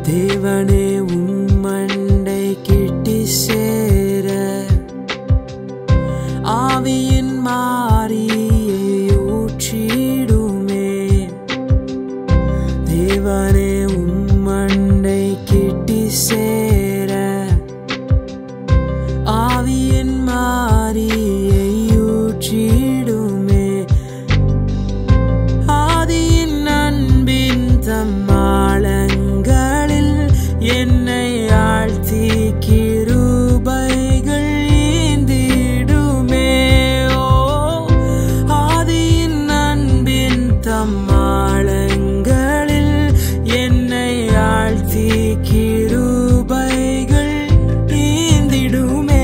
தேவனே உம்மண்டை கிட்டி சேர ஆவியின் மாறியை ஊற்றிடுமே தேவனே உம்மண்டை கிட்டி சேர ஆவியின் மாறியை ஊற்றிடுமே ஆதியின் அன்பின் தம்மாளங்களில் என்னை ஆழ்த்தி கிருபைகள் ஏந்திடுமே ஓ ஆதியின் அன்பின் தம்மாளங்களில் என்னை ஆழ்த்தி கிருபைகள் ஏந்திடுமே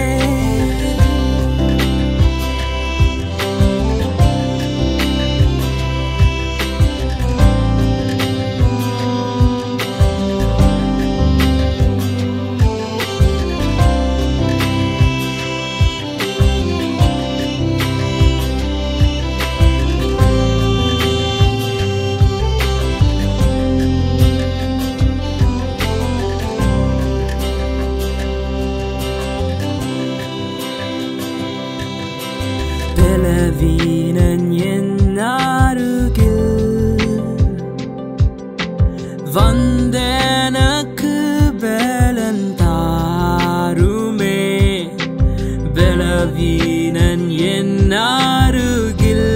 பலவீனன் என் அருகில் வந்தனக்கு பலன் தாருமே பலவீனன் என் அருகில்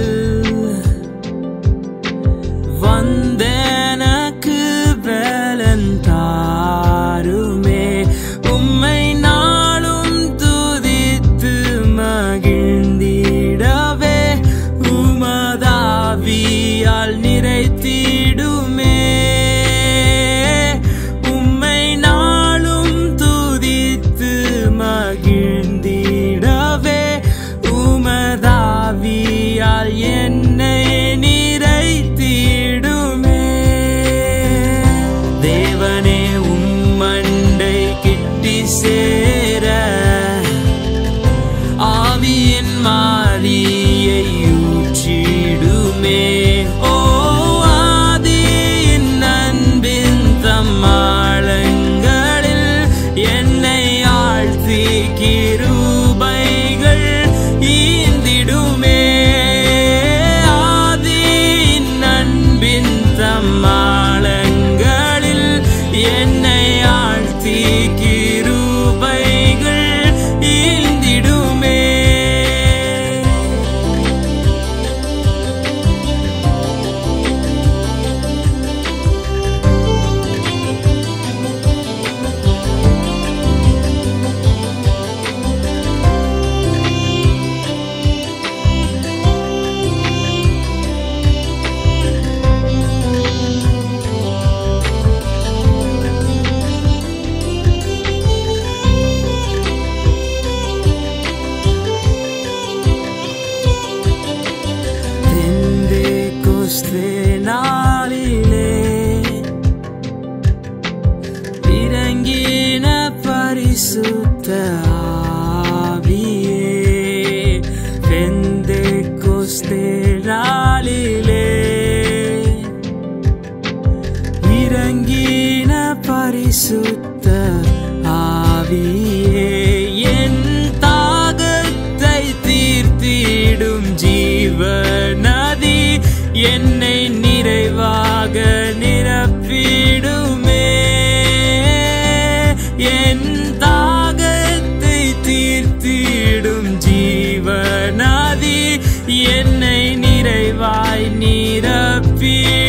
வந்தனக்கு பலன் தாருமே உம்மை நாளும் துதித்து மகிழ்ந்திடவே உமதாவியால் நிறைத்திடுமே உம்மை நாளும் துதித்து மகிழ்ந்திடவே உமதாவியால் என்னை நிறைத்திடுமே தேவனே உம்மண்டை கிட்டி சேர ஆவியின் மாறியை ஊற்றிடுமே ஓ ஆதியின் அன்பின் தம்மாளங்களில் என்னை ஆழ்த்தி கிருபைகள் ஈந்திடுமே ஆதியின் அன்பின் தம்மாளங்களில் என்னை ஆழ்த்தி கிருபைகள் ஈந்திடுமே பெந்தேகோஸ்தே நாளிலே இறங்கின பரிசுத்த ஆவியே பெந்தேகோஸ்தே நாளிலே இறங்கின பரிசுத்த ஆவியே என் தாகத்தை தீர்த்திடும் ஜீவ நதி என்னை நிறைவாக நிரப்பிடுமே என் தாகத்தை தீர்த்திடும் ஜீவ நதி என்னை நிறைவாய் நிரப்பிடுமே